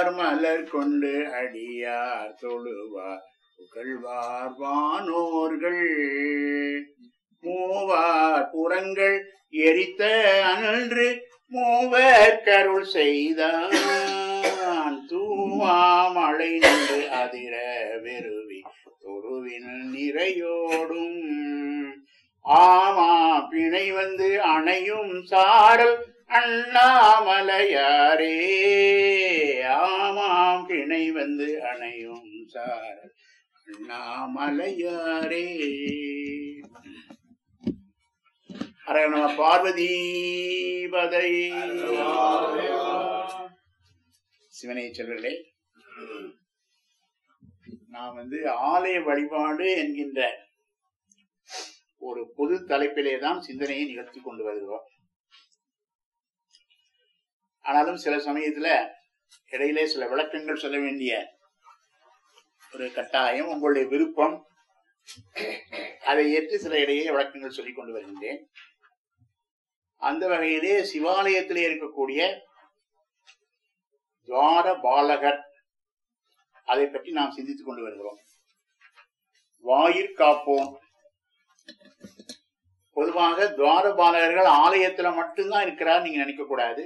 வார் மலர் கொண்டு அடியார் தொழுவார் புகழ்வார் வானோர்கள் மூவார் புறங்கள் எரித்த அன்று மூவர் கருள் செய்தான் தூவாமழை நின்று அதிர வெறுவி தொருவின் நிறையோடும் ஆமா பிணை வந்து அணையும் சாரல் அண்ணாமலையாரே ஆமாம் பிணை வந்து அணையும் சாரல் அண்ணாமலையாரே ஹர நம பார்வதி பதை சிவனை செல்வர்களே நான் வந்து ஆலய வழிபாடு என்கின்ற ஒரு பொது தலைப்பிலே தான் சிந்தனையை நிகழ்த்தி கொண்டு வருகிறோம் ஆனாலும் சில சமயத்துல இடையிலே சில விளக்கங்கள் சொல்ல வேண்டிய ஒரு கட்டாயம் உங்களுடைய விருப்பம் அதை ஏற்று சில இடையே விளக்கங்கள் சொல்லிக் கொண்டு வருகின்றேன் அந்த வகையிலே சிவாலயத்திலே இருக்கக்கூடிய துவார பாலகர் அதை பற்றி நாம் சிந்தித்துக் கொண்டு வருகிறோம் வாயிற் காப்போம் பொதுவாக துவார பாலகர்கள் ஆலயத்துல மட்டும்தான் இருக்கிறார் நீங்க நினைக்க கூடாது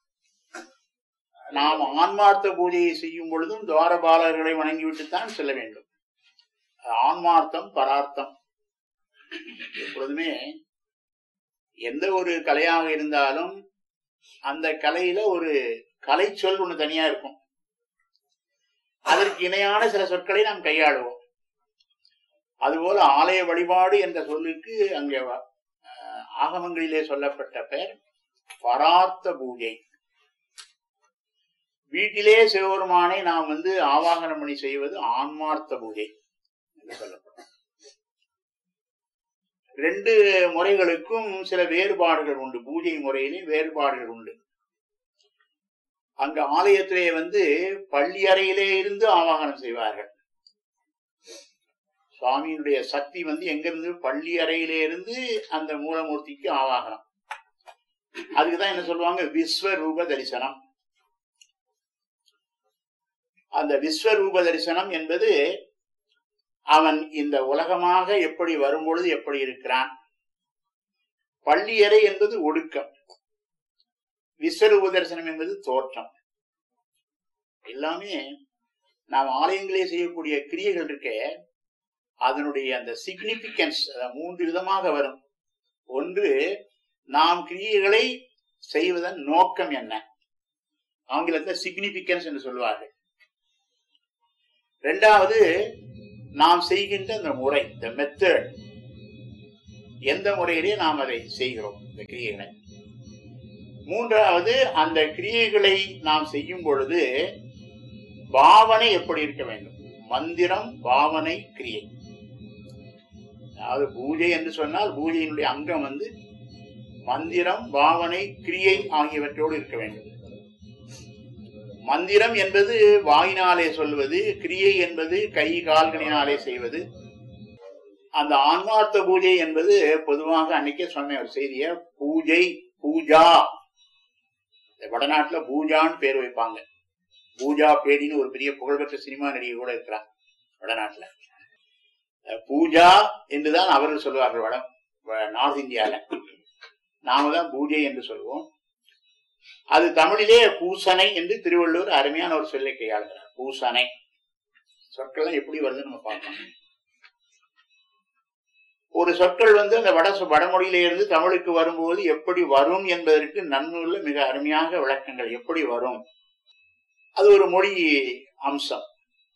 நாம் ஆன்மார்த்த பூஜையை செய்யும் பொழுதும் துவார பாலகர்களை வணங்கிவிட்டுத்தான் செல்ல வேண்டும் ஆன்மார்த்தம் பரார்த்தம் எப்பொழுதுமே எந்த ஒரு கலையாக இருந்தாலும் அந்த கலையில ஒரு கலை சொல் ஒண்ணு தனியா இருக்கும் அதற்கு இணையான சில சொற்களை நாம் கையாளுவோம் அதுபோல ஆலய வழிபாடு என்ற சொல்லுக்கு அங்கே அஹ், ஆகமங்களிலே சொல்லப்பட்ட பெயர் பரார்த்த பூஜை வீட்டிலே சிவபெருமானை நாம் வந்து ஆவாகனம் பண்ணி செய்வது ஆன்மார்த்த பூஜை என்று சொல்லப்படும் ரெண்டு முறைகளுக்கும் சில வேறுபாடுகள் உண்டு பூஜை முறையிலே வேறுபாடுகள் உண்டு அங்க ஆலயத்திலே வந்து பள்ளி அறையிலே இருந்து ஆவாகனம் செய்வார்கள் சுவாமியினுடைய சக்தி வந்து எங்க இருந்து பள்ளி அறையிலே இருந்து அந்த மூலமூர்த்திக்கு ஆவாகனம் அதுக்குதான் என்ன சொல்லுவாங்க விஸ்வரூப தரிசனம் அந்த விஸ்வரூப தரிசனம் என்பது அவன் இந்த உலகமாக எப்படி வரும்பொழுது எப்படி இருக்கிறான் பள்ளியறை என்பது ஒடுக்கம் விஸ்வரூப தரிசனம் என்பது தோற்றம் எல்லாமே நாம் ஆலயங்களே செய்யக்கூடிய கிரியைகள் இருக்கே அதனுடைய அந்த சிக்னிபிகன்ஸ் மூன்று விதமாக வரும் ஒன்று நாம் கிரியைகளை செய்வதன் நோக்கம் என்ன ஆங்கிலத்தில் சிக்னிபிகன்ஸ் என்று சொல்வார்கள் இரண்டாவது நாம் செய்கின்ற அந்த முறை இந்த மெத்தட் எந்த முறையிலே நாம் அதை செய்கிறோம் இந்த கிரியைகளை மூன்றாவது அந்த கிரியைகளை நாம் செய்யும் பொழுது பாவனை எப்படி இருக்க வேண்டும் மந்திரம் பாவனை கிரியை அதாவது பூஜை என்று சொன்னால் பூஜையினுடைய அங்கம் வந்து மந்திரம் பாவனை கிரியை ஆகியவற்றோடு இருக்க வேண்டும் மந்திரம் என்பது வாயினாலே சொல்வது கிரியை என்பது கை கால்களினாலே செய்வது அந்த ஆன்மார்த்த பூஜை என்பது பொதுவாக அன்னைக்கே சொன்ன ஒரு செய்திய பூஜை பூஜா இந்த வடநாட்டுல பூஜான்னு பேர் வைப்பாங்க பூஜா பேடின்னு ஒரு பெரிய புகழ்பெற்ற சினிமா நடிகை கூட இருக்கிறார் வடநாட்டுல அஹ் பூஜா என்றுதான் அவர்கள் சொல்வார்கள் வட வ- நார்த் இந்தியால நாம தான் பூஜை என்று சொல்லுவோம் அது தமிழிலே பூசனை என்று திருவள்ளுவர் அருமையான ஒரு சொல்லை கையாளுகிறார் பூசனை சொற்கள்லாம் எப்படி வருதுன்னு நம்ம பார்க்கணும் ஒரு சொற்கள் வந்து அந்த வட வடமொழியில இருந்து தமிழுக்கு வரும்போது எப்படி வரும் என்பதற்கு நன்னூல்ல மிக அருமையாக விளக்கங்கள் எப்படி வரும் அது ஒரு மொழி அம்சம்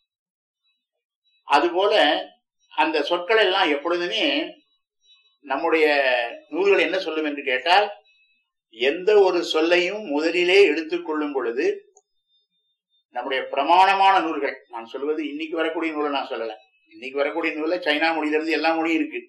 அதுபோல அந்த சொற்கள் எல்லாம் எப்பொழுதுமே நம்முடைய நூல்கள் என்ன சொல்லும் என்று கேட்டால் எந்த ஒரு சொல்லையும் முதலிலே எடுத்துக்கொள்ளும் பொழுது நம்முடைய பிரமாணமான நூல்கள் நான் சொல்வது இன்னைக்கு வரக்கூடிய நூலை நான் சொல்லல இன்னைக்கு வரக்கூடிய நூல்ல சைனா மொழியிலிருந்து எல்லா மொழியும் இருக்கு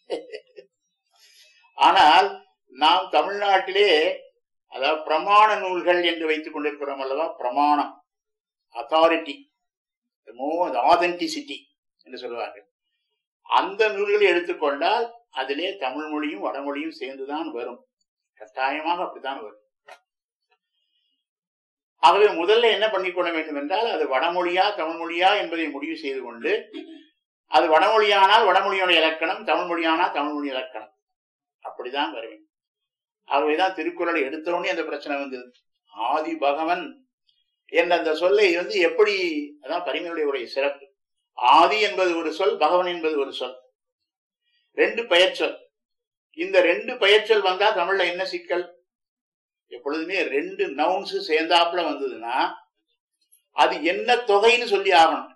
ஆனால் நாம் தமிழ்நாட்டிலே அதாவது பிரமாண நூல்கள் என்று வைத்துக் கொண்டிருக்கிறோம் அல்லவா பிரமாணம் அத்தாரிட்டி ஆதென்டிசிட்டி என்று சொல்லுவார்கள் அந்த நூல்களை எடுத்துக்கொண்டால் அதிலே தமிழ் மொழியும் வடமொழியும் சேர்ந்துதான் வரும் கட்டாயமாக அப்படித்தான் வரும் ஆகவே முதல்ல என்ன பண்ணிக்கொள்ள வேண்டும் என்றால் அது வடமொழியா தமிழ் மொழியா என்பதை முடிவு செய்து கொண்டு அது வடமொழியானால் வடமொழியோட இலக்கணம் தமிழ் மொழியானால் தமிழ் மொழி இலக்கணம் அப்படிதான் வர வேண்டும் ஆகவேதான் திருக்குறளை எடுத்தவுடனே அந்த பிரச்சனை வந்தது ஆதி பகவன் என்ற அந்த சொல்லை வந்து எப்படி அதான் பரிமையுடைய உடைய சிறப்பு ஆதி என்பது ஒரு சொல் பகவன் என்பது ஒரு சொல் ரெண்டு பெயர்ச்சொல் இந்த ரெண்டு பெயர்ச்சொல் வந்தா தமிழ்ல என்ன சிக்கல் எப்பொழுதுமே ரெண்டு நவுன்ஸ் சேர்ந்தாப்புல வந்ததுன்னா அது என்ன தொகைன்னு சொல்லி ஆகணும்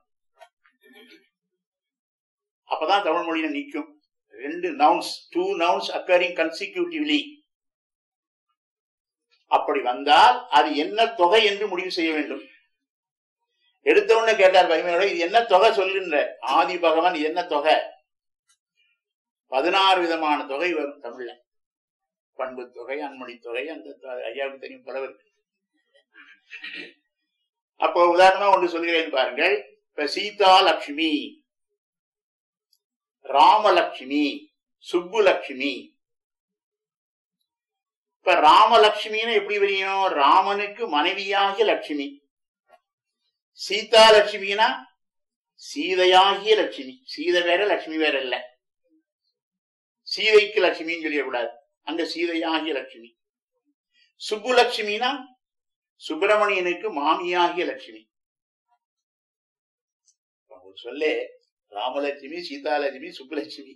அப்பதான் தமிழ் மொழியில நிக்கும் ரெண்டு nouns two nouns occurring consecutively அப்படி வந்தால் அது என்ன தொகை என்று முடிவு செய்ய வேண்டும் எடுத்த உடனே கேட்டார் பரிமையோட இது என்ன தொகை சொல்லுன்ற ஆதி பகவான் இது என்ன தொகை பதினாறு விதமான தொகை வரும் தமிழ்ல பண்பு தொகை அன்மொழி தொகை அந்த தொ- ஐயாவுக்கு தெரியும் பலவர் அப்போ உதாரணமா ஒன்று சொல்கிறேன் பாருங்கள் இப்ப சீதா லட்சுமி ராமலட்சுமி சுப்புலட்சுமி இப்ப ராமலட்சுமின்னு எப்படி தெரியும் ராமனுக்கு மனைவியாகிய லட்சுமி சீதா லட்சுமினா சீதையாகிய லட்சுமி சீதை வேற லட்சுமி வேற இல்ல சீதைக்கு லட்சுமின்னு சொல்லிடக்கூடாது அங்க சீதையாகிய லட்சுமி சுப்புலட்சுமினா சுப்பிரமணியனுக்கு மாமியாகிய லட்சுமி ஒரு சொல்லே ராமலட்சுமி சீதாலட்சுமி சுப்புலட்சுமி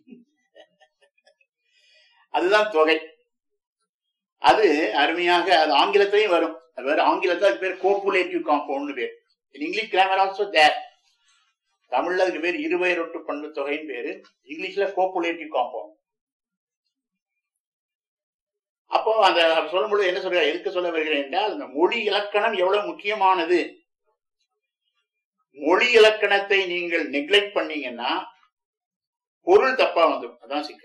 அதுதான் தொகை அது அருமையாக அது ஆங்கிலத்திலையும் வரும் அது வேற ஆங்கிலத்துல அது பேர் கோப்புலேட்டிவ் காம்பவுண்ட் பேர் இங்கிலீஷ் கிராமர் ஆல்சோ தேர் தமிழ்ல அதுக்கு பேர் இருபெயரொட்டு பண்பு தொகைன்னு பேரு இங்கிலீஷ்ல கோப்புலேட்டிவ் காம்பவுண்ட் அப்போ அந்த சொல்லும்பொழுது என்ன சொல்ற எதுக்கு சொல்ல வருகிறேன் என்றால் அந்த மொழி இலக்கணம் எவ்வளவு முக்கியமானது மொழி இலக்கணத்தை நீங்கள் நெக்லெக்ட் பண்ணீங்கன்னா பொருள் தப்பா வந்துடும் அதான் சிக்கல்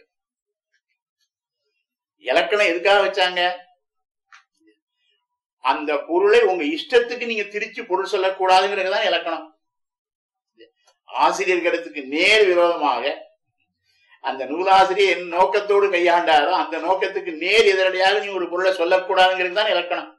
இலக்கணம் எதுக்காக வச்சாங்க அந்த பொருளை உங்க இஷ்டத்துக்கு நீங்க திரிச்சு பொருள் சொல்லக்கூடாதுங்கிறதுதான் இலக்கணம் ஆசிரியர் கருத்துக்கு நேர் விரோதமாக அந்த நூலாசிரியர் என் நோக்கத்தோடு கையாண்டாரோ அந்த நோக்கத்துக்கு நேர் எதிரடியாக நீ ஒரு பொருளை சொல்லக்கூடாதுங்கிறது தான் இலக்கணம்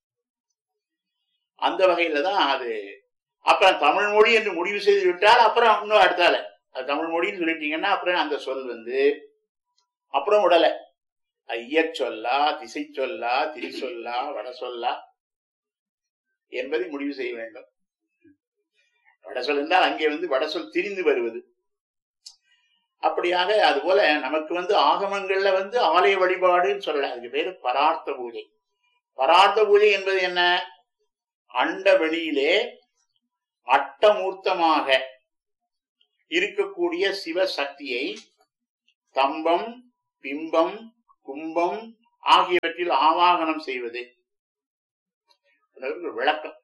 அந்த வகையில தான் அது அப்புறம் தமிழ் மொழி என்று முடிவு செய்து விட்டால் அப்புறம் இன்னும் அடுத்தால அது தமிழ் மொழின்னு சொல்லிட்டீங்கன்னா அப்புறம் அந்த சொல் வந்து அப்புறம் விடல ஐயச் சொல்லா திசை சொல்லா திரி சொல்லா வட சொல்லா என்பதை முடிவு செய்ய வேண்டும் வடசொல் என்றால் அங்கே வந்து வடசொல் திரிந்து வருவது அப்படியாக அது போல நமக்கு வந்து ஆகமங்கள்ல வந்து ஆலய வழிபாடுன்னு சொல்லல அதுக்கு பேரு பரார்த்த பூஜை பரார்த்த பூஜை என்பது என்ன அண்ட வெளியிலே அட்டமூர்த்தமாக இருக்கக்கூடிய சிவசக்தியை தம்பம் பிம்பம் கும்பம் ஆகியவற்றில் ஆவாகனம் செய்வது அதற்கு ஒரு விளக்கம்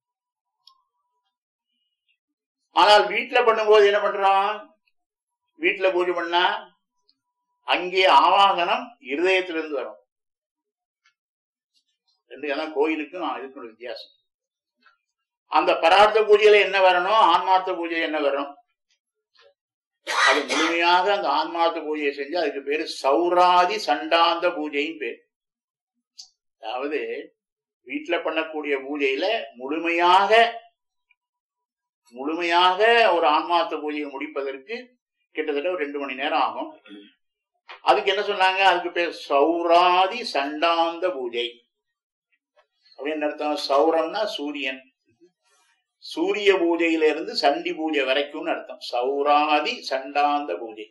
ஆனால் வீட்டுல பண்ணும்போது என்ன பண்றான் வீட்டுல பூஜை பண்ணா அங்கே ஆவாகனம் இருதயத்திலிருந்து வரும் ரெண்டு அதான் கோயிலுக்கும் இதுக்கும் ஒரு வித்தியாசம் அந்த பரார்த்த பூஜையில என்ன வரணும் ஆன்மார்த்த பூஜை என்ன வரும் அது முழுமையாக அந்த ஆன்மார்த்த பூஜையை செஞ்சு அதுக்கு பேரு சௌராதி சண்டாந்த பூஜைன்னு பேர் அதாவது வீட்டுல பண்ணக்கூடிய பூஜையில முழுமையாக முழுமையாக ஒரு ஆன்மார்த்த பூஜையை முடிப்பதற்கு கிட்டத்தட்ட ஒரு ரெண்டு மணி நேரம் ஆகும் அதுக்கு என்ன சொன்னாங்க அதுக்கு பேர் சௌராதி சண்டாந்த பூஜை அப்படின்னு அர்த்தம் சௌரம்னா சூரியன் சூரிய பூஜையில இருந்து சண்டி பூஜை வரைக்கும்னு அர்த்தம் சௌராதி சண்டாந்த பூஜை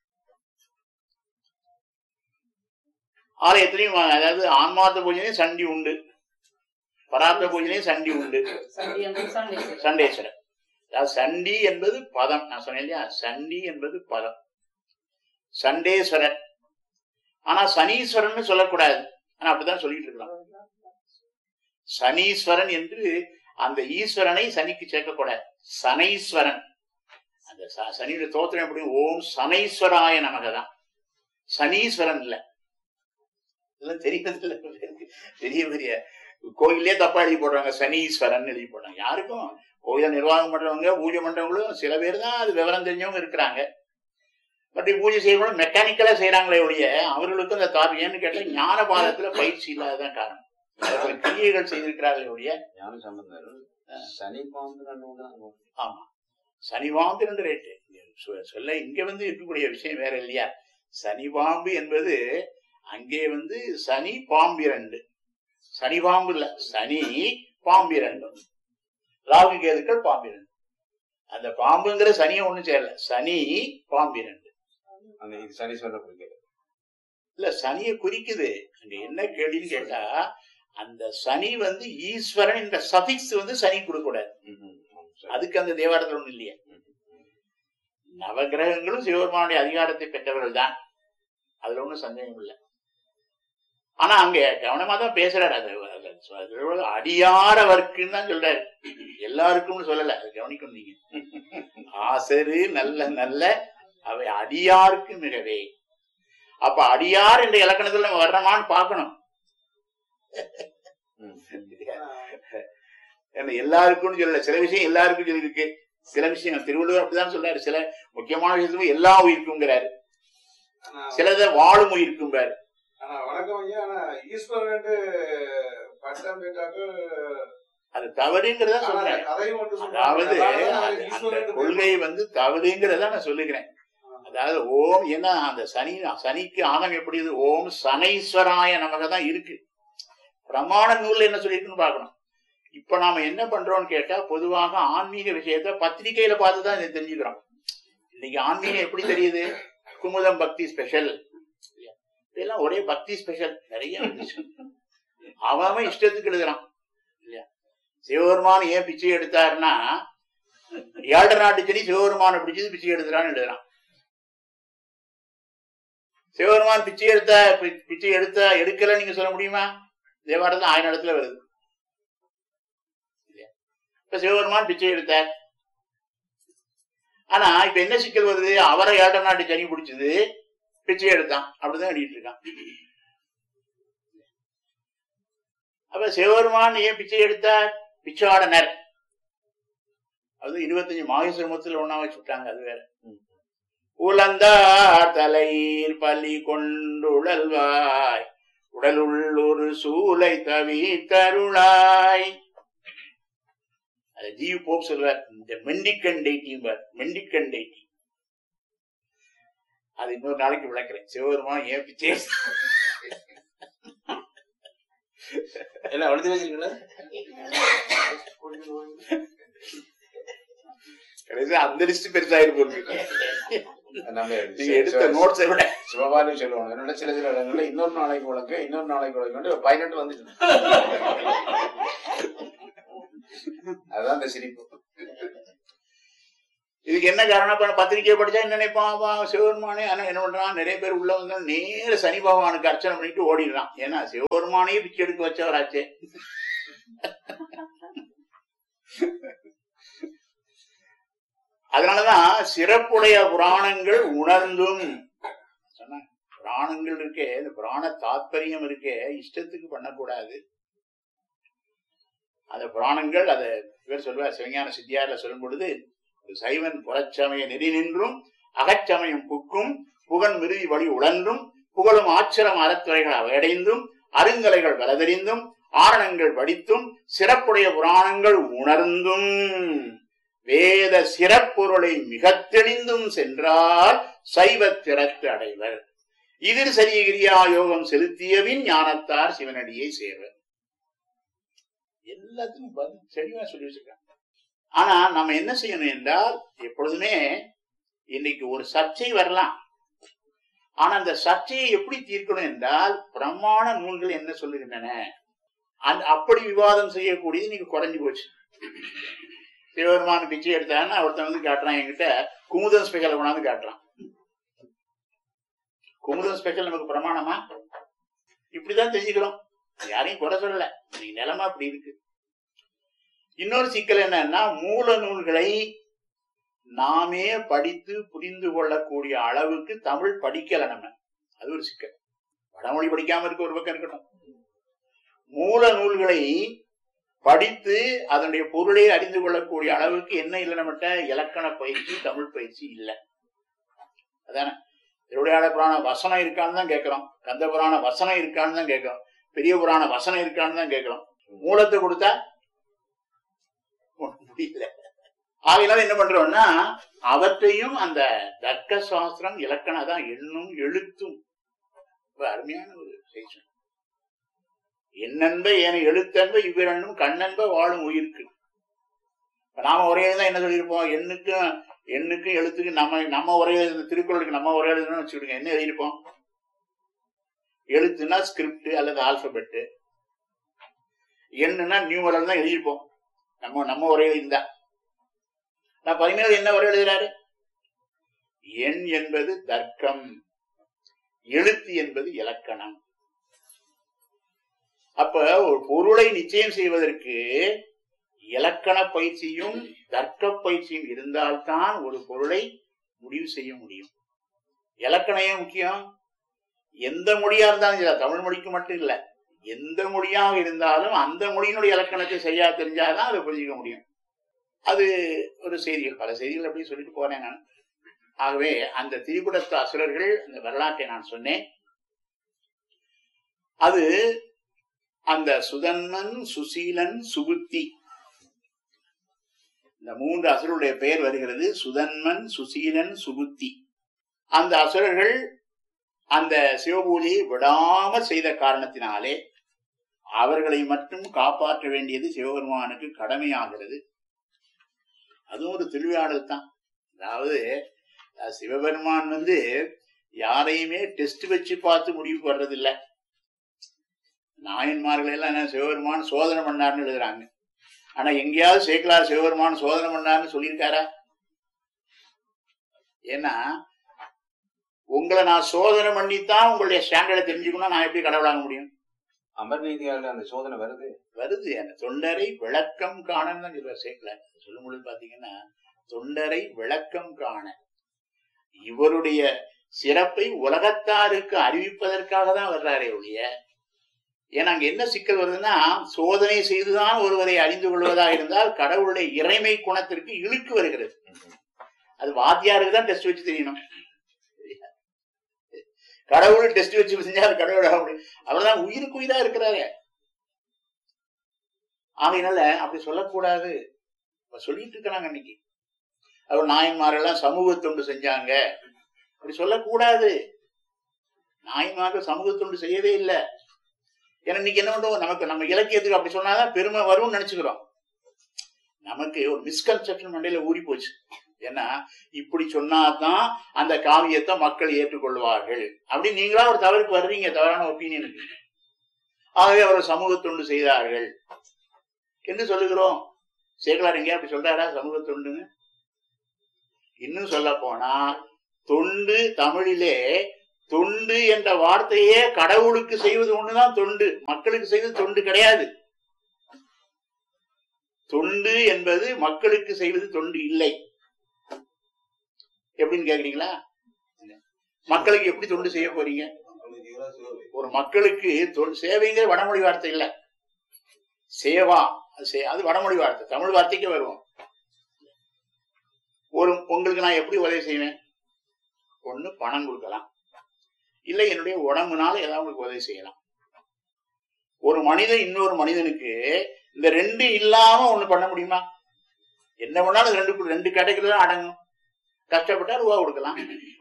ஆலயத்திலையும் அதாவது ஆன்மார்த்த பூஜையிலையும் சண்டி உண்டு பரார்த்த பூஜையிலையும் சண்டி உண்டு சண்டேஸ்வரர் அதாவது சண்டி என்பது பதம் நான் சொன்னேன் இல்லையா சண்டி என்பது பதம் சண்டேஸ்வரர் ஆனா சனீஸ்வரன் சொல்லக்கூடாது ஆனா அப்படிதான் சொல்லிட்டு இருக்கலாம் சனீஸ்வரன் என்று அந்த ஈஸ்வரனை சனிக்கு சேர்க்கக்கூடாது சனைஸ்வரன் அந்த ச- சனியோட தோத்திரம் எப்படி ஓம் சனைஸ்வராய நமகதான் சனீஸ்வரன் இல்ல இதெல்லாம் தெரியாது இல்ல பெரிய பெரிய கோயிலே தப்பா எழுதி போடுறாங்க சனீஸ்வரன் எழுதி போடுறாங்க யாருக்கும் கோயிலை நிர்வாகம் பண்றவங்க பூஜை பண்றவங்களும் சில பேர் தான் அது விவரம் தெரிஞ்சவங்க இருக்கிறாங்க பட் பூஜை செய்யறவங்க மெக்கானிக்கலா செய்யறாங்களே ஒழிய அவர்களுக்கும் அந்த தார் ஏன்னு கேட்டா ஞான பாதத்துல பயிற்சி இல்லாததான் காரணம் அதுல கிரியைகள் செய்திருக்கிறார்கள் ஒழிய ஞான சம்பந்தர் சனி பாம்பு ரெண்டு மூணு தான் ஆமா சனிவாம்பு என்று ரேட்டு சொ- சொல்ல இங்க வந்து இருக்கக்கூடிய விஷயம் வேற இல்லையா சனி பாம்பு என்பது அங்கே வந்து சனி பாம்பிரண்டு சனி பாம்பு இல்ல சனி பாம்பிரண்டு ராகு கேதுக்கள் பாம்பிரண்டு அந்த பாம்புங்கிற சனியை ஒண்ணும் சேரல சனி பாம்பிரண்டு அந்த இது சனீஸ்வரன் குறிக்கிறது இல்ல சனியை குறிக்குது அங்க என்ன கேள்வின்னு கேட்டா அந்த சனி வந்து ஈஸ்வரன் என்ற சபிக்ஸ் வந்து சனி கொடுக்க கூடாது ம், ம், ஆம், சரி. அதுக்கு அந்த தேவாரத்தில் ஒண்ணு இல்லையா ம், ம். நவகிரகங்களும் சிவபெருமானுடைய அதிகாரத்தை பெற்றவர்கள் தான் அதுல ஒண்ணும் சந்தேகம் இல்லை ஆனா அங்க கவனமா தான் பேசுறாரு அது அது- அது அடியாரவர்க்குன்னு தான் சொல்றாரு எல்லாருக்கும்னு சொல்லல அது கவனிக்கணும் நீங்க ஆசரு நல்ல நல்ல அவை அடியாருக்கு மிகவே அப்ப அடியார் என்ற இலக்கணத்துல நம்ம வர்றோமான்னு பார்க்கணும் ம், ஏன்னா எல்லாருக்கும் சொல்லல சில விஷயம் எல்லாருக்கும் சொல்லியிருக்கு சில விஷயம் திருவள்ளுவர் அப்படிதான் சொல்றாரு சில முக்கியமான விஷயத்துக்கு எல்லா உயிருக்குங்கிறாரு ஆனா சிலத வாழும் உயிருக்கும்பாரு ஆனா வணக்கம் ஐயா ஆனா ஈஸ்வரன் பட்டம் பெற்றாக்க அது தவறுங்கிறத ஆனா சொல்றேன் அதையும் மட்டும் சொல்றாங்க. அதாவது அதாவது அது- அது அந்த ஈஸ்வரன் கொள்கை வந்து தவறுங்கிறத நான் சொல்லுகிறேன் அதாவது ஓம் ஏன்னா அந்த சனி சனிக்கு ஆகம் எப்படி இது ஓம் சனைஸ்வராய நமக்கு தான் இருக்கு பிரமாண நூல்ல என்ன சொல்லியிருக்குன்னு பார்க்கணும் இப்ப நாம என்ன பண்றோம்னு கேட்டா பொதுவாக ஆன்மீக விஷயத்த பத்திரிகையில பார்த்து தான் இதை தெரிஞ்சுக்கிறோம் இன்னைக்கு ஆன்மீகம் எப்படி தெரியுது குமுதம் பக்தி ஸ்பெஷல் இதெல்லாம் ஒரே பக்தி ஸ்பெஷல் நிறைய வந்துச்சு. அவன் அவன் இஷ்டத்துக்கு எழுதுறான் இல்லையா சிவபெருமான் ஏன் பிச்சை எடுத்தாருன்னா ஏழரை நாட்டு செடி சிவபெருமானை பிடிச்சது பிச்சை எடுக்கிறான்னு எழுதுறான் சிவபெருமான் பிச்சை எடுத்த பி- பிச்சை எடுத்த எடுக்கல நீங்க சொல்ல முடியுமா தேவாரத்தில் ஆயிரம் இடத்துல வருது இல்லையா? இப்ப சிவபெருமான் பிச்சை எடுத்தார் ஆனா இப்ப என்ன சிக்கல் வருது அவரை ஏழரை நாட்டு சனி பிடிச்சது பிச்சை எடுத்தான் அப்படிதான் எழுதிட்டு இருக்கான் அப்ப சிவபெருமான் ஏன் பிச்சை எடுத்தார் பிச்சாடனர் அது இருபத்தஞ்சு மாகேஸ்வரமத்தில் ஒண்ணா வச்சு விட்டாங்க அது வேற ம். உலந்தார் தலையில் பலி கொண்டுழல்வாய் உடலுள் ஒரு சூலை தவி தருளாய் அது ஜீவ் போப் சொல்வார் இந்த மெண்டிக்கண்டை டீம் மெண்டிக்கண்டை டீம் அது இன்னொரு நாளைக்கு விளக்குறேன் சிவபெருமான் ஏன் பிச்சை எடுத்தார்? எல்லாம் எழுதி வச்சிருக்கீங்களா கடைசியா அந்த லிஸ்ட் பெருசாயிருக்கும் நம்ம நீங்க எடுத்த நோட்ஸை விட சிவபாலி சொல்லுவாங்க என்னோட சில சில இடங்கள்ல இன்னொரு நாளைக்கு வழங்க இன்னொரு நாளைக்கு வழங்க பதினெட்டு வந்துட்டு அதுதான் அந்த சிரிப்பு இதுக்கு என்ன காரணம் இப்ப பத்திரிக்கை படிச்சா என்ன நினைப்பான் அவன் சிவபெருமானே ஆனா என்ன பண்றான் நிறைய பேர் உள்ள வந்து நேர சனி பகவானுக்கு அர்ச்சனை பண்ணிட்டு ஓடிடுறான் ஏன்னா சிவபெருமானையே பிச்சை எடுக்க வச்சவராச்சே அதனாலதான் சிறப்புடைய புராணங்கள் உணர்ந்தும் சொன்னாங்க புராணங்கள் இருக்கே இந்த புராண தாத்பரியம் இருக்கே இஷ்டத்துக்கு பண்ணக்கூடாது அந்த புராணங்கள் அதை இவர் சொல்வார் சிவஞான சித்தியாரில் சொல்லும் பொழுது ஒரு சைவன் புறச்சமய நெறி நின்றும் அகச்சமயம் புக்கும் புகழ் மிருதி வழி உழன்றும் புகழும் ஆச்சரம் அறத்துறைகள் அவையடைந்தும் அருங்கலைகள் வலதறிந்தும் ஆரணங்கள் வடித்தும் சிறப்புடைய புராணங்கள் உணர்ந்தும் வேத சிறப்பொருளை மிகத் தெளிந்தும் சென்றால் சைவ திறத்து அடைவர் இதில் சரியகிரியா யோகம் செலுத்தியவின் ஞானத்தார் சிவனடியை சேர்வர் எல்லாத்துக்கும் பதில் தெளிவா சொல்லி வச்சிருக்காங்க ஆனா நம்ம என்ன செய்யணும் என்றால் எப்பொழுதுமே இன்னைக்கு ஒரு சர்ச்சை வரலாம் ஆனா அந்த சர்ச்சையை எப்படி தீர்க்கணும் என்றால் பிரமாண நூல்கள் என்ன சொல்லுகின்றன அந்த அப்படி விவாதம் செய்யக்கூடியது இன்னைக்கு குறைஞ்சு போச்சு சிவபெருமான பிச்சை எடுத்தாங்கன்னா ஒருத்தன் வந்து காட்டுறான் என்கிட்ட குமுதம் ஸ்பெஷல் கொண்டாந்து காட்டுறான் குமுதம் ஸ்பெஷல் நமக்கு பிரமாணமா இப்படிதான் தெரிஞ்சுக்கிறோம் யாரையும் குறை சொல்லல இன்னைக்கு நிலைமை அப்படி இருக்கு இன்னொரு சிக்கல் என்னன்னா மூல நூல்களை நாமே படித்து புரிந்து கொள்ளக்கூடிய அளவுக்கு தமிழ் படிக்கல நம்ம அது ஒரு சிக்கல் வடமொழி படிக்காம இருக்க ஒரு பக்கம் இருக்கட்டும் மூல நூல்களை படித்து அதனுடைய பொருளை அறிந்து கொள்ளக்கூடிய அளவுக்கு என்ன இல்லை நம்மகிட்ட இலக்கண பயிற்சி தமிழ் பயிற்சி இல்லை அதானே திருவிளையாட புராண வசனம் இருக்கான்னு தான் கேட்கிறோம் கந்த புராண வசனம் இருக்கான்னு தான் கேட்கிறோம் பெரிய புராண வசனம் இருக்கான்னு தான் கேட்கிறோம் மூலத்தை கொடுத்தா ஒண்ணும் முடியல ஆகையினால என்ன பண்றோம்னா அவற்றையும் அந்த தர்க்க சாஸ்திரம் இலக்கணம் தான் எண்ணும் எழுத்தும் ரொம்ப அருமையான ஒரு செய்தி என்னன்ப ஏன எழுத்தன்ப இவ்விரண்டும் கண்ணன்ப வாழும் உயிருக்கு இப்ப நாம ஒரே தான் என்ன சொல்லியிருப்போம் எண்ணுக்கும் எண்ணுக்கும் எழுத்துக்கும் நம்ம நம்ம ஒரே எழுது திருக்குறளுக்கு நம்ம ஒரே எழுதுன்னு வச்சுக்கிடுங்க என்ன எழுதியிருப்போம் எழுத்துனா ஸ்கிரிப்ட் அல்லது ஆல்பபெட் எண்ணுனா நியூமரல் தான் எழுதியிருப்போம் நம்ம நம்ம ஒரே எழுந்தா நான் பதினேழு என்ன ஒரே எழுதுறாரு எண் என்பது தர்க்கம் எழுத்து என்பது இலக்கணம் அப்ப ஒரு பொருளை நிச்சயம் செய்வதற்கு இலக்கண பயிற்சியும் தர்க்க பயிற்சியும் இருந்தால்தான் ஒரு பொருளை முடிவு செய்ய முடியும் இலக்கணம் ஏன் முக்கியம் எந்த மொழியா இருந்தாலும் சரி தமிழ் மொழிக்கு மட்டும் இல்ல எந்த மொழியாக இருந்தாலும் அந்த மொழியினுடைய இலக்கணத்தை சரியா தெரிஞ்சாதான் அதை புரிஞ்சுக்க முடியும் அது ஒரு செய்திகள் பல செய்திகள் அப்படி சொல்லிட்டு போறேன் நான் ஆகவே அந்த திரிகுடத்து அசுரர்கள் அந்த வரலாற்றை நான் சொன்னேன் அது அந்த சுதன்மன் சுசீலன் சுபுத்தி இந்த மூன்று அசுரருடைய பெயர் வருகிறது சுதன்மன் சுசீலன் சுபுத்தி அந்த அசுரர்கள் அந்த சிவபூஜையை விடாமல் செய்த காரணத்தினாலே அவர்களை மட்டும் காப்பாற்ற வேண்டியது சிவபெருமானுக்கு கடமையாகிறது அதுவும் ஒரு திருவிழாடல் தான் அதாவது அஹ், சிவபெருமான் வந்து யாரையுமே டெஸ்ட் வச்சு பார்த்து முடிவு பண்றது இல்ல நாயன்மார்கள் எல்லாம் என்ன சிவபெருமான் சோதனை பண்ணாருன்னு எழுதுறாங்க ஆனா எங்கேயாவது சேக்கலார் சிவபெருமான் சோதனை பண்ணாருன்னு சொல்லியிருக்காரா ஏன்னா உங்களை நான் சோதனை பண்ணித்தான் உங்களுடைய ஸ்டாண்டர்டை தெரிஞ்சுக்கணும் நான் எப்படி கடவுளாக முடியும் அமர் நீதியால அந்த சோதனை வருது வருது அந்த தொண்டரை விளக்கம் காணன்னு தான் சொல்லுவார் சேக்கலார் சொல்லும் பொழுது பாத்தீங்கன்னா தொண்டரை விளக்கம் காண இவருடைய சிறப்பை உலகத்தாருக்கு அறிவிப்பதற்காக தான் வர்றாரே ஒழிய ஏன்னா அங்க என்ன சிக்கல் வருதுன்னா சோதனை செய்துதான் ஒருவரை அறிந்து கொள்வதா இருந்தால் கடவுளுடைய இறைமை குணத்திற்கு இழுக்கு வருகிறது அது வாத்தியாருக்கு தான் டெஸ்ட் வச்சு தெரியணும் கடவுள் டெஸ்ட் வச்சு செஞ்சா அது கடவுள் ஆக முடியும் அவர்தான் உயிருக்கு உயிரா இருக்கிறாரு ஆகையினால அப்படி சொல்லக்கூடாது இப்ப சொல்லிட்டு இருக்கிறாங்க இன்னைக்கு அவர் நாயன்மாரெல்லாம் சமூக தொண்டு செஞ்சாங்க அப்படி சொல்லக்கூடாது நாயன்மார்கள் சமூக தொண்டு செய்யவே இல்லை ஏன்னா இன்னைக்கு என்ன பண்ணுவோம் நமக்கு நம்ம இலக்கியத்துக்கு அப்படி சொன்னாதான் பெருமை வரும்னு நினைச்சுக்கிறோம் நமக்கு ஒரு மிஸ்கன்செப்ஷன் மண்டையில ஊறி போச்சு ஏன்னா இப்படி சொன்னாதான் அந்த காவியத்தை மக்கள் ஏற்றுக்கொள்வார்கள் அப்படி நீங்களா ஒரு தவறுக்கு வர்றீங்க தவறான ஒப்பீனியனுக்கு ஆகவே அவர் சமூக தொண்டு செய்தார்கள் என்று சொல்லுகிறோம் சேகலார் எங்கேயா அப்படி சொல்றாரா சமூக தொண்டுன்னு இன்னும் சொல்ல போனா தொண்டு தமிழிலே தொண்டு என்ற வார்த்தையே கடவுளுக்கு செய்வது ஒண்ணுதான் தொண்டு மக்களுக்கு செய்வது தொண்டு கிடையாது தொண்டு என்பது மக்களுக்கு செய்வது தொண்டு இல்லை எப்படின்னு கேக்குறீங்களா மக்களுக்கு எப்படி தொண்டு செய்ய போறீங்க ஒரு மக்களுக்கு தொண்டு சேவைங்கிற வடமொழி வார்த்தை இல்ல சேவா அது சே- அது வடமொழி வார்த்தை தமிழ் வார்த்தைக்கே வருவோம் ஒரு உங்களுக்கு நான் எப்படி உதவி செய்வேன் ஒண்ணு பணம் கொடுக்கலாம் இல்ல என்னுடைய உடம்புனால ஏதாவது உங்களுக்கு உதவி செய்யலாம் ஒரு மனிதன் இன்னொரு மனிதனுக்கு இந்த ரெண்டு இல்லாம ஒண்ணு பண்ண முடியுமா என்ன பண்ணாலும் இது ரெண்டு ரெண்டு கேட்டகரி தான் அடங்கும் கஷ்டப்பட்டா ரூபா கொடுக்கலாம்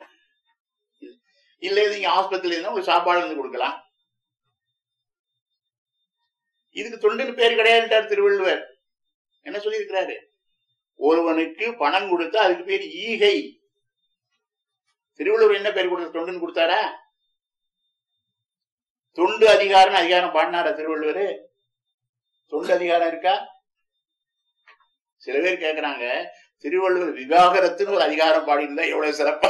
இல்ல நீங்க ஆஸ்பத்திரியில இருந்தா உங்களுக்கு சாப்பாடு இருந்து கொடுக்கலாம் இதுக்கு தொண்டுன்னு பேர் கிடையாதுட்டார் திருவள்ளுவர் என்ன சொல்லியிருக்கிறாரு ஒருவனுக்கு பணம் கொடுத்தா அதுக்கு பேர் ஈகை திருவள்ளுவர் என்ன பேர் கொடுத்த தொண்டுன்னு கொடுத்தாரா தொண்டு அதிகாரம் அதிகாரம் பாடினாரா திருவள்ளுவர் தொண்டு அதிகாரம் இருக்கா சில பேர் கேக்குறாங்க திருவள்ளுவர் விவாகரத்துன்னு ஒரு அதிகாரம் பாடியிருந்தா எவ்வளவு சிறப்பா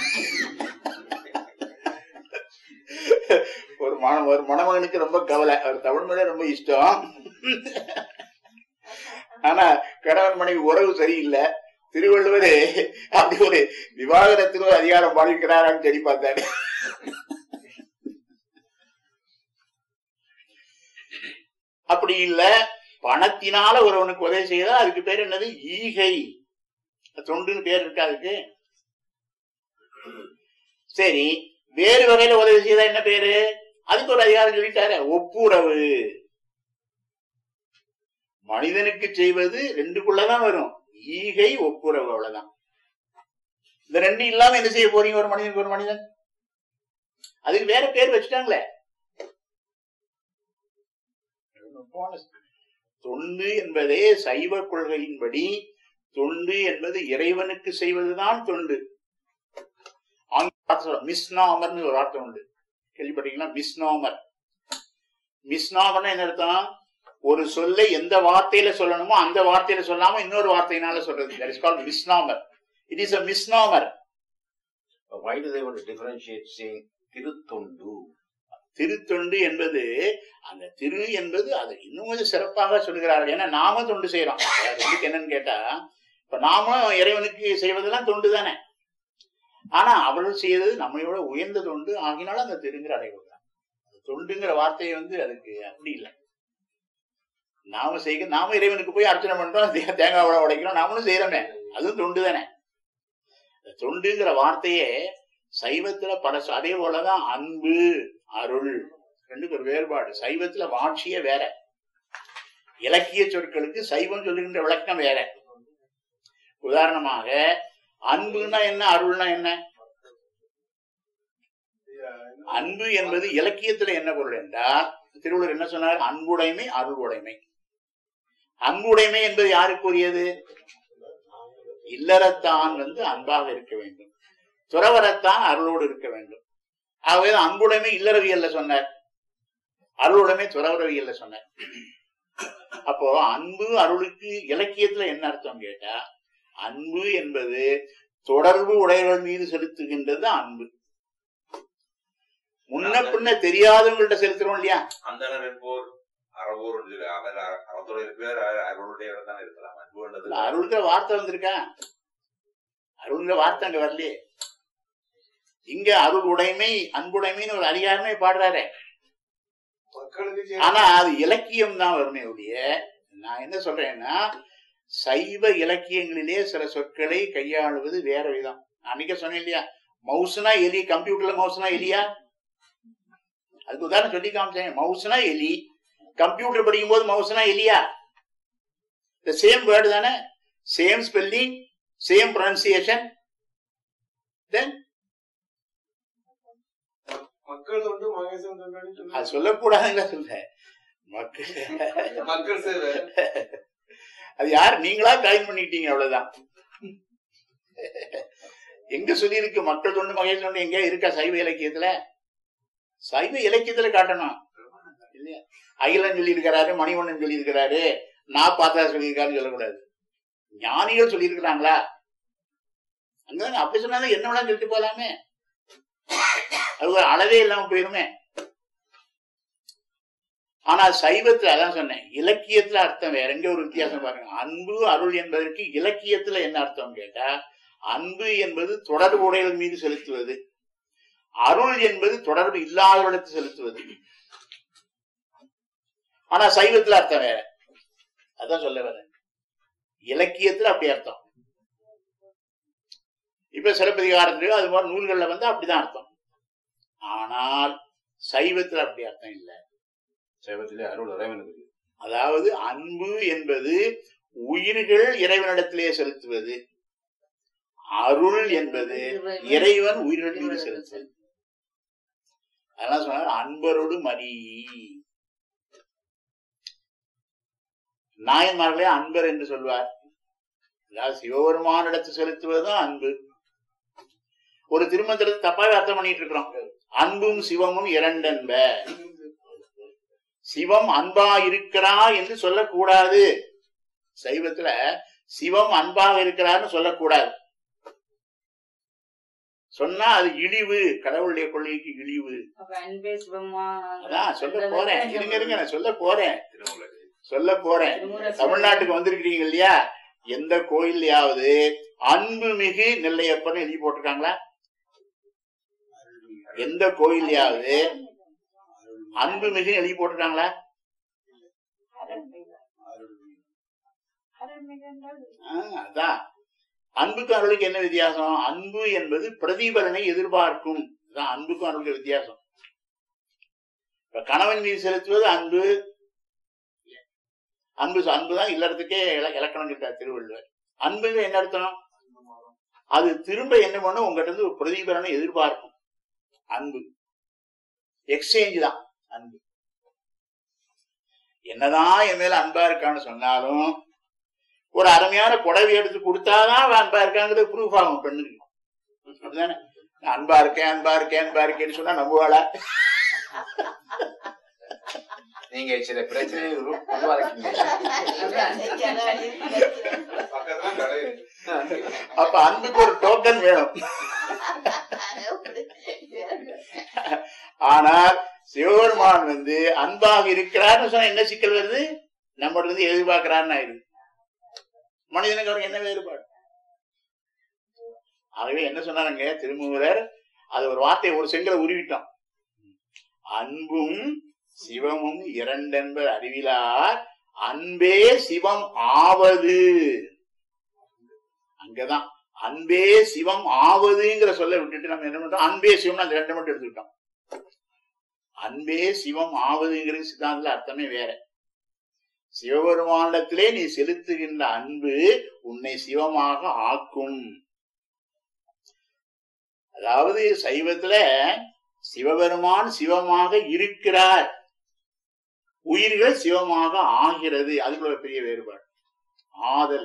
ஒரு மன ஒரு மணமகனுக்கு ரொம்ப கவலை அவர் தமிழ் மேல ரொம்ப இஷ்டம் ஆனா கணவன் மனைவி உறவு சரியில்லை திருவள்ளுவர் அப்படி ஒரு விவாகரத்துக்கு ஒரு அதிகாரம் பாடியிருக்கிறாரான்னு சரி பார்த்தாரு அப்படி இல்ல பணத்தினால ஒருவனுக்கு உதவி செய்தா அதுக்கு பேர் என்னது ஈகை தொண்டுன்னு பேர் இருக்கா அதுக்கு சரி வேறு வகையில உதவி செய்தா என்ன பேரு அதுக்கு ஒரு அதிகாரம் சொல்லிட்டாரு ஒப்புரவு மனிதனுக்கு செய்வது ரெண்டுக்குள்ளதான் வரும் ஈகை ஒப்புரவு அவ்வளவுதான் இந்த ரெண்டு இல்லாம என்ன செய்ய போறீங்க ஒரு மனிதனுக்கு ஒரு மனிதன் அதுக்கு வேற பேர் வச்சுட்டாங்களே தொண்டு என்பதே சைவ கொள்கையின்படி தொண்டு என்பது இறைவனுக்கு செய்வதுதான் தொண்டு மிஸ்நாமர்னு ஒரு வார்த்தை உண்டு கேள்விப்பட்டீங்களா மிஸ்நாமர் மிஸ்நாமர்னா என்ன அர்த்தம் ஒரு சொல்லை எந்த வார்த்தையில சொல்லணுமோ அந்த வார்த்தையில சொல்லாம இன்னொரு வார்த்தையினால சொல்றது that is called misnomer it is a misnomer Why do they want to differentiate saying திருத்தொண்டு திருத்தொண்டு என்பது அந்த திரு என்பது அது இன்னும் கொஞ்சம் சிறப்பாக சொல்லுகிறார்கள் ஏன்னா நாம தொண்டு செய்யறோம் அதாவது இதுக்கு என்னன்னு கேட்டா இப்ப நாம இறைவனுக்கு செய்வதெல்லாம் தொண்டு தானே ஆனா அவர்கள் செய்யறது நம்மையோட உயர்ந்த தொண்டு ஆகினாலும் அந்த திருங்கிற அடைவு தான் தொண்டுங்கிற வார்த்தையை வந்து அதுக்கு அப்படி இல்லை நாம செய்ய நாம இறைவனுக்கு போய் அர்ச்சனை பண்றோம் தே- தேங்காய் உட உடைக்கிறோம் நாமளும் செய்யறோமே அதுவும் தொண்டு தானே இந்த தொண்டுங்கிற வார்த்தையே சைவத்துல பல சொ- அதே போலதான் அன்பு அருள் ரெண்டுக்கு ஒரு வேறுபாடு சைவத்துல வாட்சியே வேற இலக்கிய சொற்களுக்கு சைவம் சொல்லுகின்ற விளக்கம் வேற உதாரணமாக அன்புனா என்ன அருள்னா என்ன அன்பு என்பது இலக்கியத்துல என்ன பொருள் என்றால் திருவள்ளுவர் என்ன சொன்னார் அன்புடைமை அருள் உடைமை அன்புடைமை என்பது யாருக்குரியது இல்லறத்தான் வந்து அன்பாக இருக்க வேண்டும் துறவரத்தான் அருளோடு இருக்க வேண்டும் ஆகவே அன்புடைமை இல்லறவியல்ல சொன்னார் அருளுடைமை துறவரவியல்ல சொன்னார் அப்போ அன்பு அருளுக்கு இலக்கியத்துல என்ன அர்த்தம் கேட்டா அன்பு என்பது தொடர்பு உடையவர்கள் மீது செலுத்துகின்றது அன்பு முன்ன பின்ன தெரியாதவங்கள்ட்ட செலுத்துறோம் இல்லையா அந்தனர் என்போர் அறவோர் என்று சொல்லி அவர் அற- அறத்தோட இருப்பார் அருளுடைய தானே இருக்கலாம் அன்புன்றது இல்ல, அருள்ங்கிற வார்த்தை வந்திருக்கா அருள்ங்கிற வார்த்தை அங்க வரலையே இங்க அருள் உடைமை அன்புடைமைன்னு ஒரு அதிகாரமே பாடுறாரே மக்களுக்கு செய்ய- ஆனா அது இலக்கியம் தான் வருமே ஒழிய நான் என்ன சொல்றேன்னா சைவ இலக்கியங்களிலே சில சொற்களை கையாளுவது வேற விதம் நான் அன்னைக்கே சொன்னேன் இல்லையா மவுசுனா எலி கம்ப்யூட்டர்ல மவுசுனா எலியா அதுக்கு உதாரணம் சொல்லி காமிச்சேன் மவுசுனா எலி கம்ப்யூட்டர் படிக்கும் போது மவுசுனா எலியா இந்த சேம் வேர்டு தானே same spelling same pronunciation then மக்கள் தொண்டு மகேசன் தொண்டுன்னு அது சொன்னாங்க. சொல்லக்கூடாதுங்க சொல்றேன் மக்கள் மக்கள் சேவை அது யார் நீங்களா ஜாயின் பண்ணிட்டீங்க அவ்வளவுதான் எங்க சொல்லியிருக்கு மக்கள் தொண்டு மகேஷ் தொண்டு எங்க இருக்கா சைவ இலக்கியத்துல சைவ இலக்கியத்துல காட்டணும் இல்லையா அகிலன் சொல்லி இருக்கிறாரு மணிவண்ணன் சொல்லி இருக்கிறாரு நான் பார்த்தா சொல்லியிருக்காருன்னு சொல்லக்கூடாது ஞானிகள் சொல்லியிருக்கிறாங்களா அங்க அப்படி சொன்னாதான் என்ன வேணாலும் சொல்லிட்டு போலாமே அது ஒரு அளவே இல்லாம போயிருமே ஆனா சைவத்துல அதான் சொன்னேன் இலக்கியத்துல அர்த்தம் வேற எங்க ஒரு வித்தியாசம் பாருங்க அன்பு அருள் என்பதற்கு இலக்கியத்துல என்ன அர்த்தம் கேட்டா அன்பு என்பது தொடர்பு உடையவர்கள் மீது செலுத்துவது அருள் என்பது தொடர்பு இல்லாதவர்களுக்கு செலுத்துவது ஆனா சைவத்துல அர்த்தம் வேற அதான் சொல்ல வரேன் இலக்கியத்துல அப்படி அர்த்தம் இப்ப சிலப்பதிகாரத்திலயோ அது மாதிரி நூல்கள்ல வந்து அப்படிதான் அர்த்தம் ஆனால் சைவத்துல அப்படி அர்த்தம் இல்லை சைவத்திலே அருள் இறைவனுக்கு அதாவது அன்பு என்பது உயிர்கள் இறைவனிடத்திலே செலுத்துவது அருள் என்பது இறைவன் உயிர்கள் மீது செலுத்துவது அதெல்லாம் சொன்னார் அன்பரோடு மரி நாயன்மார்களே அன்பர் என்று சொல்வார் அதாவது சிவபெருமானிடத்து செலுத்துவதுதான் அன்பு ஒரு திருமந்திரத்தை தப்பாவே அர்த்தம் பண்ணிட்டு இருக்கிறோம் அன்பும் சிவமும் இரண்டன்ப சிவம் அன்பா இருக்கிறா என்று சொல்லக்கூடாது சைவத்துல சிவம் அன்பாக இருக்கிறான்னு சொல்லக்கூடாது சொன்னா அது இழிவு கடவுளுடைய கொள்கைக்கு இழிவு அப்ப அன்பே சிவமா அதான் சொல்ல போறேன் இருங்க இருங்க நான் சொல்ல போறேன் திருமூலர் சொல்ல போறேன் தமிழ்நாட்டுக்கு வந்திருக்கிறீங்க இல்லையா எந்த கோயில்லையாவது அன்பு மிகு நெல்லையப்பன் எழுதி போட்டிருக்காங்களா எந்த கோயில்லையாவது அன்பு மிகு எழுதி போட்டிருக்காங்களா ஆ, அதான் அன்புக்கும் அருளுக்கு என்ன வித்தியாசம் அன்பு என்பது பிரதிபலனை எதிர்பார்க்கும் அதான் அன்புக்கும் அருளுக்கு வித்தியாசம் இப்ப கணவன் மீது செலுத்துவது அன்பு அன்பு அன்புதான் இல்லறதுக்கே இல- இலக்கணம் சொல்றார் திருவள்ளுவர் அன்புங்க என்ன அர்த்தம் அது திரும்ப என்ன பண்ணும் உங்ககிட்ட இருந்து ஒரு பிரதிபலனை எதிர்பார்க்கும் அன்பு எக்ஸ்சேஞ்ச் தான் அன்பு என்னதான் என் மேல அன்பா இருக்கான்னு சொன்னாலும் ஒரு அருமையான புடவை எடுத்து கொடுத்தாதான் அவன் அன்பா இருக்காங்கிறது ப்ரூஃப் ஆகும் பெண்ணுக்கு அப்படிதானே நான் அன்பா இருக்கேன் அன்பா இருக்கேன் அன்பா இருக்கேன்னு சொன்னா நம்புவாளா நீங்க சில பிரச்சனை உருவாக்கீங்க பக்கத்துல கடை இருக்கு. அப்ப அன்புக்கு ஒரு டோக்கன் வேணும் ஆனால் சிவபெருமான் வந்து அன்பாக இருக்கிறார்னு சொன்னா என்ன சிக்கல் வருது நம்ம இருந்து எதிர்பார்க்கிறான்னு ஆயிடுது மனிதனுக்கு அவருக்கு என்ன வேறுபாடு ஆகவே என்ன சொன்னாருங்க திருமூலர் அது ஒரு வார்த்தை ஒரு செங்கலை உருவிட்டோம் அன்பும் சிவமும் இரண்டென்பர் அறிவிலார் அன்பே சிவம் ஆவது அங்கதான் அன்பே சிவம் ஆவதுங்கிற சொல்ல விட்டுட்டு நம்ம என்ன பண்றோம் அன்பே சிவம் அந்த ரெண்டு மட்டும் எடுத்துக்கிட்டோம் அன்பே சிவம் ஆவதுங்கிற சித்தாந்தத்துல அர்த்தமே வேற சிவபெருமானிடத்திலே நீ செலுத்துகின்ற அன்பு உன்னை சிவமாக ஆக்கும் அதாவது சைவத்துல சிவபெருமான் சிவமாக இருக்கிறார் உயிர்கள் சிவமாக ஆகிறது அதுக்குள்ள ஒரு பெரிய வேறுபாடு ஆதல்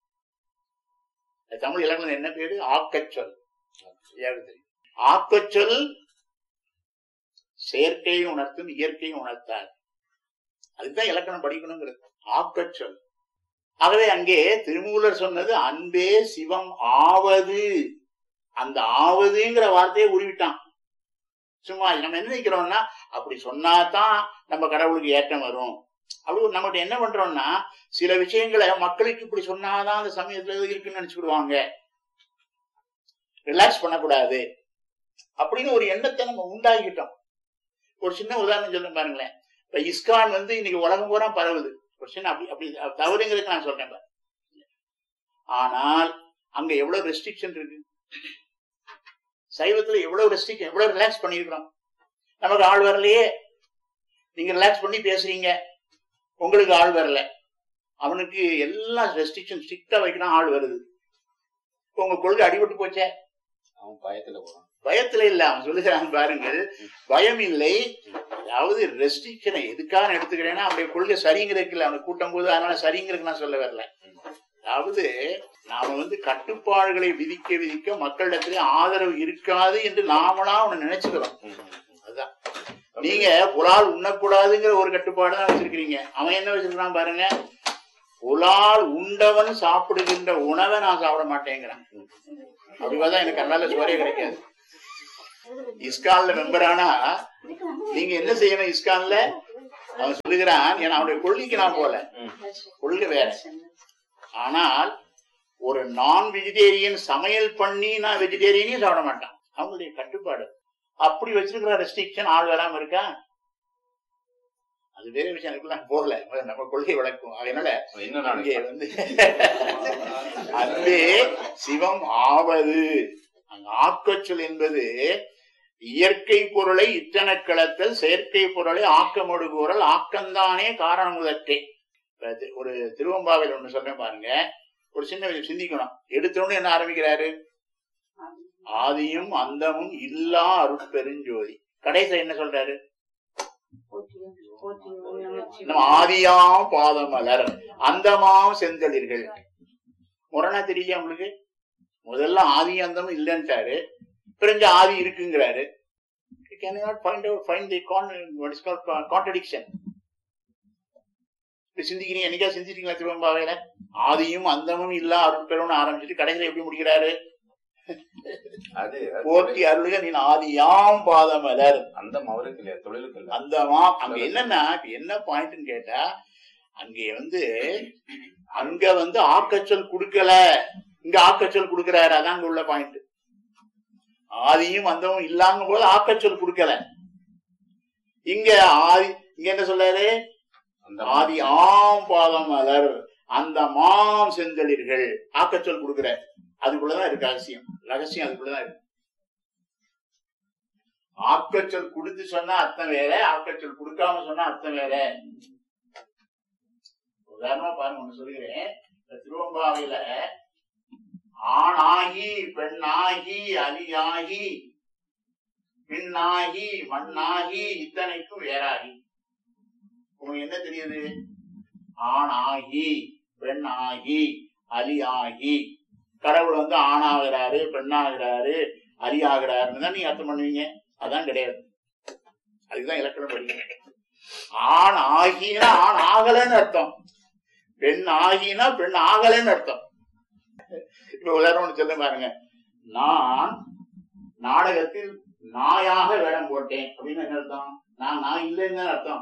அது தமிழ் இலக்கணம் என்ன பேரு ஆக்கச்சொல் யாருக்கு தெரியும் ஆக்கச்சொல் செயற்கையை உணர்த்தும் இயற்கையை உணர்த்தார் அதுதான் இலக்கணம் படிக்கணுங்கிறது ஆக்கச்சொல் ஆகவே அங்கே திருமூலர் சொன்னது அன்பே சிவம் ஆவது அந்த ஆவதுங்கிற வார்த்தையை உருவிட்டான் சும்மா நம்ம என்ன நினைக்கிறோம்னா அப்படி சொன்னாதான் நம்ம கடவுளுக்கு ஏற்றம் வரும் அப்படி நம்மகிட்ட என்ன பண்றோம்னா சில விஷயங்களை மக்களுக்கு இப்படி சொன்னாதான் அந்த சமயத்துல ஏதோ இருக்குன்னு நினைச்சுக்கிடுவாங்க ரிலாக்ஸ் பண்ணக்கூடாது அப்படின்னு ஒரு எண்ணத்தை நம்ம உண்டாக்கிட்டோம் ஒரு சின்ன உதாரணம் சொல்ல பாருங்களேன் இப்ப இஸ்கான் வந்து இன்னைக்கு உலகம் பூரா பரவுது ஒரு சின்ன அப்படி அப்படி தவறுங்கிறதுக்கு நான் சொல்றேன் பாரு. ஆனால் அங்க எவ்வளவு ரெஸ்ட்ரிக்ஷன் இருக்கு சைவத்துல எவ்வளவு ரெஸ்ட்ரிக்ஷன் எவ்வளவு ரிலாக்ஸ் பண்ணிருக்கிறோம் நமக்கு ஆள் வரலையே நீங்க ரிலாக்ஸ் பண்ணி பேசுறீங்க உங்களுக்கு ஆள் வரல அவனுக்கு எல்லா ரெஸ்ட்ரிக்ஷன் ஸ்ட்ரிக்டா வைக்கணும் ஆள் வருது இப்ப உங்க கொள்கை அடிபட்டு போச்சே அவன் பயத்துல போறான் பயத்துல இல்ல அவன் சொல்லுகிறான் பாருங்கள் பயம் இல்லை அதாவது ரெஸ்ட்ரிக்ஷனை எதுக்காக எடுத்துக்கிறேன்னா அவனுடைய கொள்கை சரிங்கிறதுக்கு இல்ல அவனுக்கு கூட்டம் போது அதனால சரிங்கிறதுக்கு நான் சொல்ல வரல அதாவது நாம வந்து கட்டுப்பாடுகளை விதிக்க விதிக்க மக்களிடத்திலே ஆதரவு இருக்காது என்று நாமளா அவனை நினைச்சுக்கிறோம் அதுதான் நீங்க புலால் உண்ணக்கூடாதுங்கிற ஒரு கட்டுப்பாடு தான் வச்சிருக்கிறீங்க அவன் என்ன வச்சிருக்கான் பாருங்க புலால் உண்டவன் சாப்பிடுகின்ற உணவை நான் சாப்பிட மாட்டேங்கிறான் அப்படி பார்த்தா எனக்கு அதனால சோறே கிடைக்காது இஸ்கான்ல மெம்பர் ஆனா நீங்க என்ன செய்யணும் இஸ்கான்ல அவன் சொல்லுகிறான் ஏன்னா அவனுடைய கொள்கைக்கு நான் போல கொள்கை வேற ஆனால் ஒரு நான் வெஜிடேரியன் சமையல் பண்ணி நான் வெஜிடேரியனையும் சாப்பிட மாட்டான் அவங்களுடைய கட்டுப்பாடு அப்படி வச்சிருக்கிற ரெஸ்ட்ரிக்ஷன் ஆள் வராம இருக்கா அது வேற விஷயம் அதுக்குள்ள நான் போகல நம்ம கொள்கை வழக்கும் அதனால இன்னும் இங்கே நாளைக்கு வந்து அன்பே சிவம் ஆவது அங்க ஆக்கச்சொல் என்பது இயற்கை பொருளை இத்தனக்களத்தல் செயற்கை பொருளை ஆக்கமொடு கூறல் ஆக்கந்தானே காரணம் முதற்றே இப்ப தி- ஒரு திருவம்பாவில் ஒண்ணு சொல்றேன் பாருங்க ஒரு சின்ன விஷயம் சிந்திக்கணும் எடுத்தோன்னு என்ன ஆரம்பிக்கிறாரு ஆதியும் அந்தமும் இல்லா அருட்பெருஞ்சோதி கடைசியில என்ன சொல்றாரு நம்ம ஆதியாம் பாதமலர் அந்தமாம் செந்தளிர்கள் முரணா தெரியல உங்களுக்கு முதல்ல ஆதி அந்தமும் இல்லைன்ட்டாரு பிறகு ஆதி இருக்குங்கிறாரு can not find out find the contradiction இப்படி சிந்திக்கிறீங்க என்னைக்கா சிந்திச்சிட்டீங்களா திருவம்பாவையில ஆதியும் அந்தமும் இல்ல அருட்பெரும்னு ஆரம்பிச்சுட்டு கடைசியில எப்படி முடிக்கிறாரு அது போற்றி அருளுக நீ ஆதியாம் பாதமலர் அந்த அவருக்கு இல்லையா தொழிலுக்கு இல்ல அந்தமா அங்க என்னன்னா இப்ப என்ன பாயிண்ட்னு கேட்டா அங்கே வந்து அங்க வந்து ஆக்கச்சொல் கொடுக்கல இங்க ஆக்கச்சொல் கொடுக்கிறாரு அதான் அங்க உள்ள பாயிண்ட் ஆதியும் அந்தமும் இல்லாங்க போது ஆக்கச்சொல் கொடுக்கல இங்க ஆதி இங்க என்ன சொல்றாரு அந்த ஆதி ஆம் பாதம் மலர் அந்த மாம் செந்தளிர்கள் ஆக்கச்சொல் கொடுக்கிற அதுக்குள்ளதான் இருக்கு ரகசியம் ரகசியம் அதுக்குள்ளதான் இருக்கு ஆக்கச்சொல் கொடுத்து சொன்னா அர்த்தம் வேற ஆக்கச்சொல் கொடுக்காம சொன்னா அர்த்தம் வேற உதாரணமா பாருங்க ஒண்ணு சொல்லுகிறேன் இந்த திருவம்பாவையில ஆணாகி பெண்ணாகி அலியாகி பின்னாகி மண்ணாகி இத்தனைக்கும் வேறாகி உங்களுக்கு என்ன தெரியுது ஆணாகி பெண்ணாகி அலியாகி கடவுள் வந்து ஆணாகிறாரு பெண்ணாகிறாரு அலியாகிறாருன்னு தான் நீங்க அர்த்தம் பண்ணுவீங்க அதான் கிடையாது அதுக்குதான் இலக்கணம் படிக்கணும் ஆண் ஆகினா ஆண் ஆகலைன்னு அர்த்தம் பெண் ஆகினா பெண் ஆகலைன்னு அர்த்தம் இப்ப உதாரணம் ஒண்ணு சொல்ல பாருங்க நான் நாடகத்தில் நாயாக வேடம் போட்டேன் அப்படின்னு என்ன அர்த்தம் நான் நான் இல்லைன்னு தானே அர்த்தம்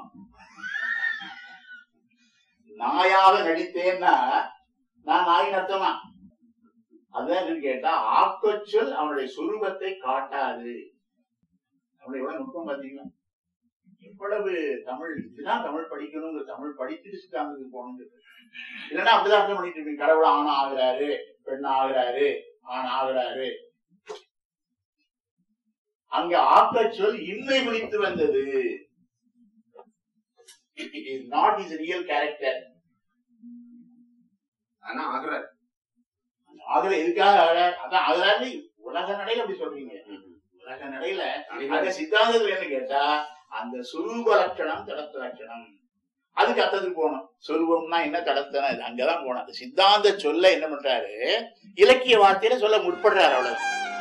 நாயாக நடித்தேன்னா நான் நாயின் அர்த்தமா அதான் என்னன்னு கேட்டா ஆக்கச்சொல் அவனுடைய சுரூபத்தை காட்டாது அவனுடைய எவ்வளவு நுட்பம் பாத்தீங்களா எவ்வளவு தமிழ் இதுதான் தமிழ் படிக்கணுங்கிற தமிழ் படிச்சுட்டு சித்தாந்தத்துக்கு போகணுங்கிறது இல்லைன்னா அப்படிதான் அர்த்தம் பண்ணிட்டு இருப்பீங்க கடவுள் ஆண் ஆகுறாரு பெண் ஆகுறாரு ஆண் ஆகுறாரு அங்க ஆக்கச்சொல் இன்மை விழித்து வந்தது it is not is real character ஆனா ஆகுறாரு ஆகுற எதுக்காக ஆகுறார் அதான் ஆகுறாரு உலக நடையில அப்படி சொல்றீங்க உலக நடையில அங்க சித்தாந்தத்துல என்ன கேட்டா அந்த சுரூப லட்சணம் தடத்த லட்சணம் அதுக்கு அர்த்தத்துக்கு போகணும் சுரூபம்னா என்ன தடத்தனம் இது அங்கதான் போகணும் அந்த சித்தாந்த சொல்ல என்ன பண்றாரு இலக்கிய வார்த்தையில சொல்ல முற்படுறாரு அவ்வளவு